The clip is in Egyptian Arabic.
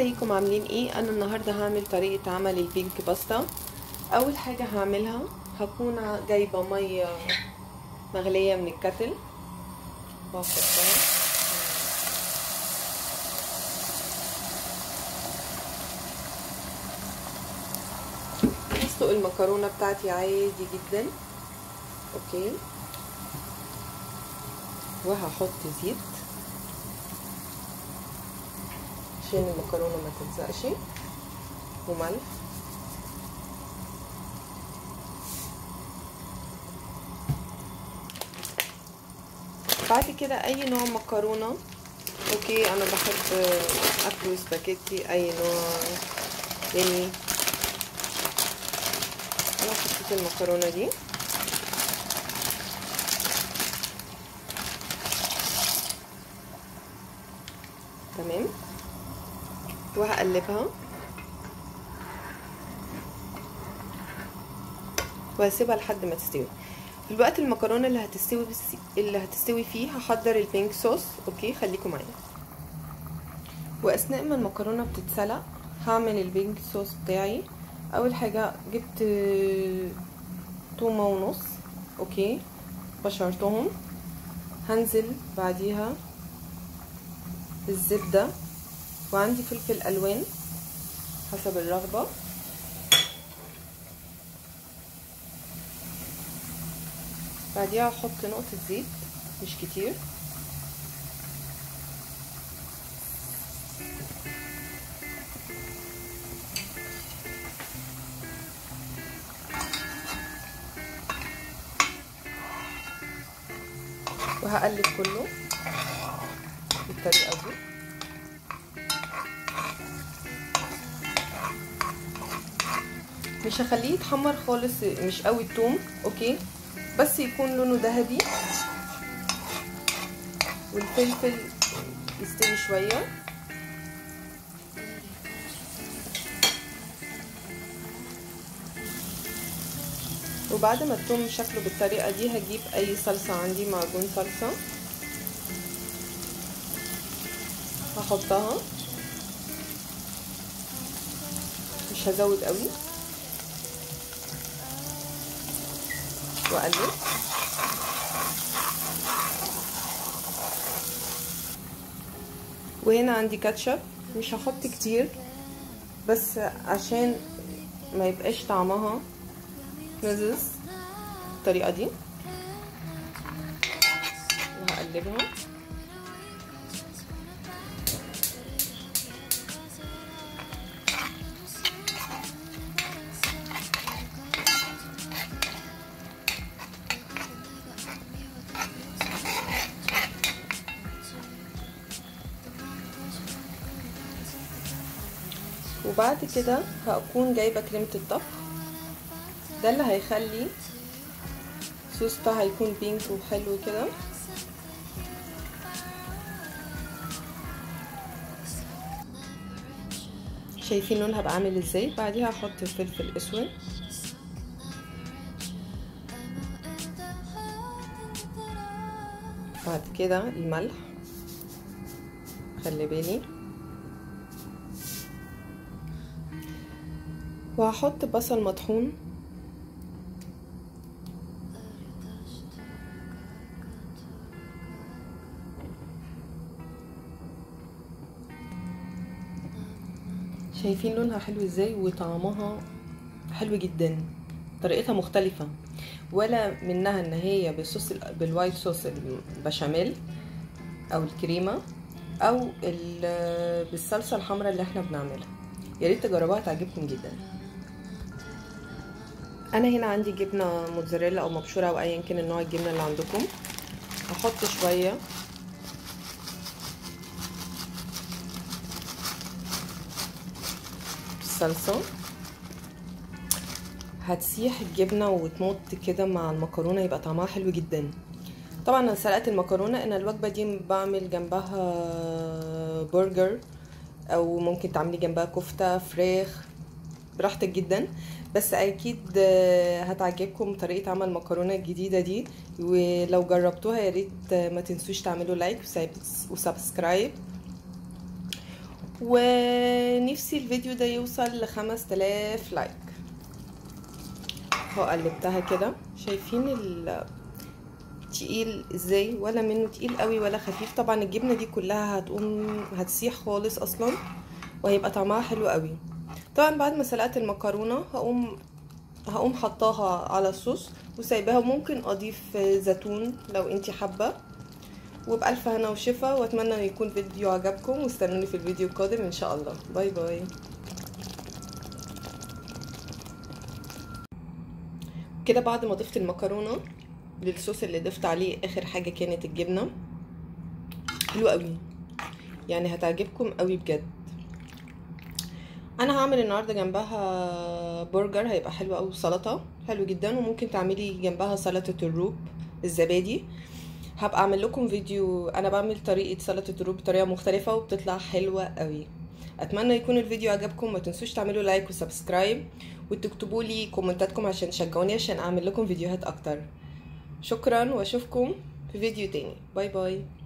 ازيكم عاملين ايه انا النهارده هعمل طريقه عمل البينك باستا اول حاجه هعملها هكون جايبه ميه مغليه من الكتل وهحطها هسلق المكرونه بتاعتي عادي جدا اوكي وهحط زيت عشان المكرونه ما تلزقش وملح بعد كده اي نوع مكرونه اوكي انا بحب اكل سباكيتي اي نوع تاني انا حطيت المكرونه دي تمام وهقلبها وهسيبها لحد ما تستوي في الوقت المكرونه اللي هتستوي اللي هتستوي فيه هحضر البينك صوص اوكي خليكم معايا واثناء ما المكرونه بتتسلق هعمل البينك صوص بتاعي اول حاجه جبت تومه ونص اوكي بشرتهم هنزل بعديها بالزبده وعندي فلفل الوان حسب الرغبه بعديها هحط نقطه زيت مش كتير وهقلب كله بالطريقه دي مش هخليه يتحمر خالص مش قوي التوم اوكي بس يكون لونه ذهبي والفلفل يستوي شويه وبعد ما التوم شكله بالطريقه دي هجيب اي صلصه عندي معجون صلصه هحطها مش هزود قوي واقلب وهنا عندي كاتشب مش هحط كتير بس عشان ما يبقاش طعمها مزز الطريقه دي وهقلبها وبعد كده هكون جايبه كريمه الطبخ ده اللي هيخلي الصوص بتاعها هيكون بينك وحلو كده شايفين لونها هبقى عامل ازاي بعديها هحط فلفل اسود بعد كده الملح خلي بالي وهحط بصل مطحون شايفين لونها حلو ازاي وطعمها حلو جدا طريقتها مختلفة ولا منها ان هي بالصوص بالوايت صوص البشاميل او الكريمة او بالصلصة الحمراء اللي احنا بنعملها يا ريت تجربوها تعجبكم جدا انا هنا عندي جبنه موتزاريلا او مبشوره او ايا كان النوع الجبنه اللي عندكم هحط شويه الصلصه هتسيح الجبنه وتمط كده مع المكرونه يبقى طعمها حلو جدا طبعا انا سلقت المكرونه انا الوجبه دي بعمل جنبها برجر او ممكن تعملي جنبها كفته فراخ براحتك جدا بس اكيد هتعجبكم طريقه عمل المكرونه الجديده دي ولو جربتوها يا ريت ما تنسوش تعملوا لايك وسبسكرايب ونفسي الفيديو ده يوصل لخمس تلاف لايك اهو قلبتها كده شايفين ال تقيل ازاي ولا منه تقيل قوي ولا خفيف طبعا الجبنه دي كلها هتقوم هتسيح خالص اصلا وهيبقى طعمها حلو قوي طبعا بعد ما سلقت المكرونه هقوم هقوم حطاها على الصوص وسايباها ممكن اضيف زيتون لو انتي حابه وبألف هنا وشفا واتمنى ان يكون فيديو عجبكم واستنوني في الفيديو القادم ان شاء الله باي باي كده بعد ما ضفت المكرونه للصوص اللي ضفت عليه اخر حاجه كانت الجبنه حلو قوي يعني هتعجبكم قوي بجد انا هعمل النهارده جنبها برجر هيبقى حلو قوي سلطه حلو جدا وممكن تعملي جنبها سلطه الروب الزبادي هبقى اعمل لكم فيديو انا بعمل طريقه سلطه الروب بطريقه مختلفه وبتطلع حلوه قوي اتمنى يكون الفيديو عجبكم ما تنسوش تعملوا لايك وسبسكرايب وتكتبوا لي كومنتاتكم عشان تشجعوني عشان اعمل لكم فيديوهات اكتر شكرا واشوفكم في فيديو تاني باي باي